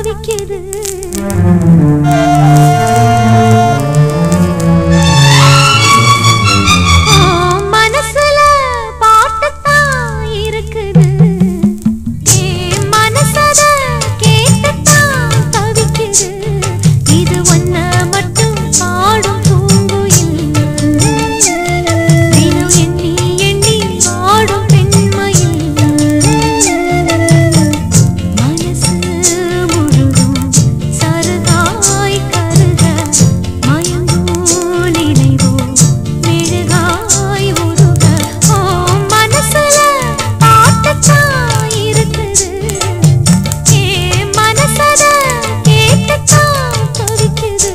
தவிக்குது ஆ, மனசுல பாட்டுத்தான் இருக்குது என் மனசத கேட்டுத்தான் தவிக்குது இது ஒன்ன மட்டும் பாடும் பூங்குயில் தினம் எண்ணி எண்ணி வாடும் பெண்மையில் மனசு முழுதும் சருகாய் கருக மயங்கும் நினைவோ மெழுகாய் உருக ஓ மனசுல பாட்டுத்தான் இருக்குது என் மனசத கேட்டுத்தான் தவிக்குது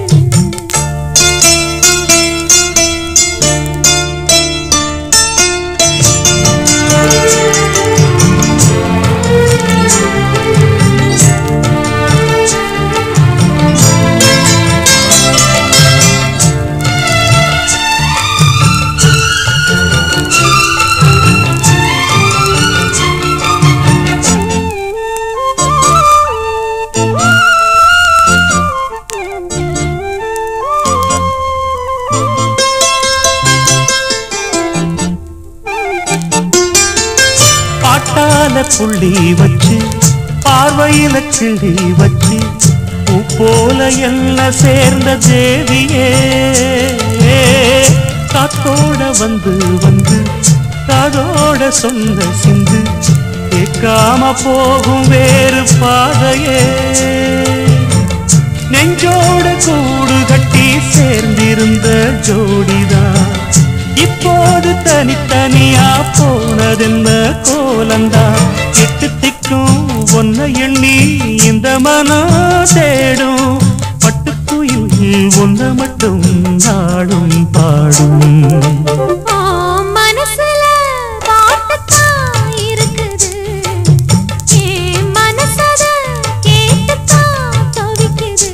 பாட்டால புள்ளி வச்சு பார்வையில கிளி வச்சு பூ போல என்ன சேர்ந்த தேவியே காத்தோட வந்து வந்து காதோட சொன்ன சிந்து கேட்காம போகும் வேறு பாதையே நெஞ்சோட கூடு கட்டி சேர்ந்திருந்த ஜோடிதான் இப்போது தனித்தனியா போனதென்ன கோலந்தா எட்டு திக்கும் ஒன்ன எண்ணி இந்த மனம் தேடும் பட்டுக்குயில் ஒன்ன மட்டும் நாடும் பாடும் ஆ மனசுல பாட்டுத்தான் இருக்குது என் மனசத கேட்டுத்தான் தவிக்குது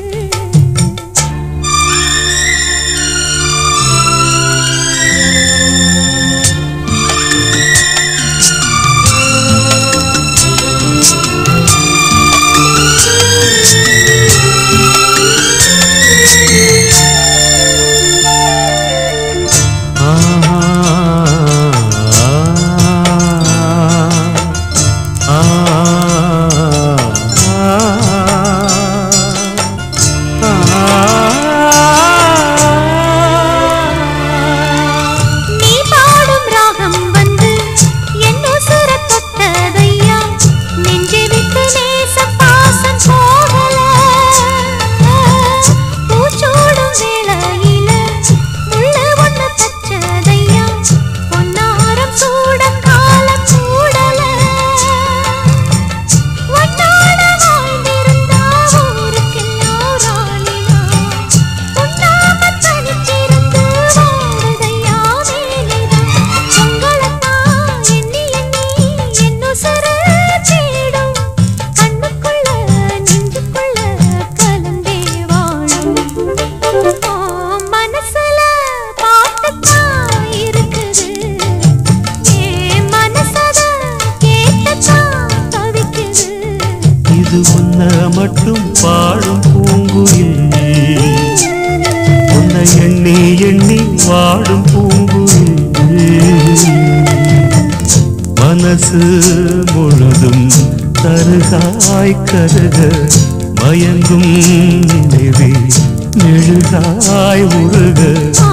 நீ பாடும் ராகம் வந்து என் உசுர தொட்டதையா நெஞ்சை விட்டு நேச பாசம் போகல பூச்சோடும் வேளையில முள்ள ஒண்ணு தச்சதையா பொன்னாரம் சூட காலம் கூடல உன்னோட வாழ்ந்திருந்தா ஊருக்கெல்லாம் ராணியா உண்ணாம தனிச்சிருந்து வாழுதையா வேலைதான் உங்களைத்தான் எண்ணி எண்ணி என் உசுரு தேடும் கண்ணுக்குள்ள நெஞ்சுக்குள்ள கலந்தே வாழும் ஓ, மனசுல பாட்டுத்தான் இருக்குது என் மனசத கேட்டுத்தான் தவிக்குது இது உன்ன மட்டும் பாடும் பூங்குயில் உன்னை எண்ணி எண்ணி வாடும் பூங்குயில் மனசு முழுதும் தருகாய் கருக மயங்கும் நினைவே மெழுகாய் உருக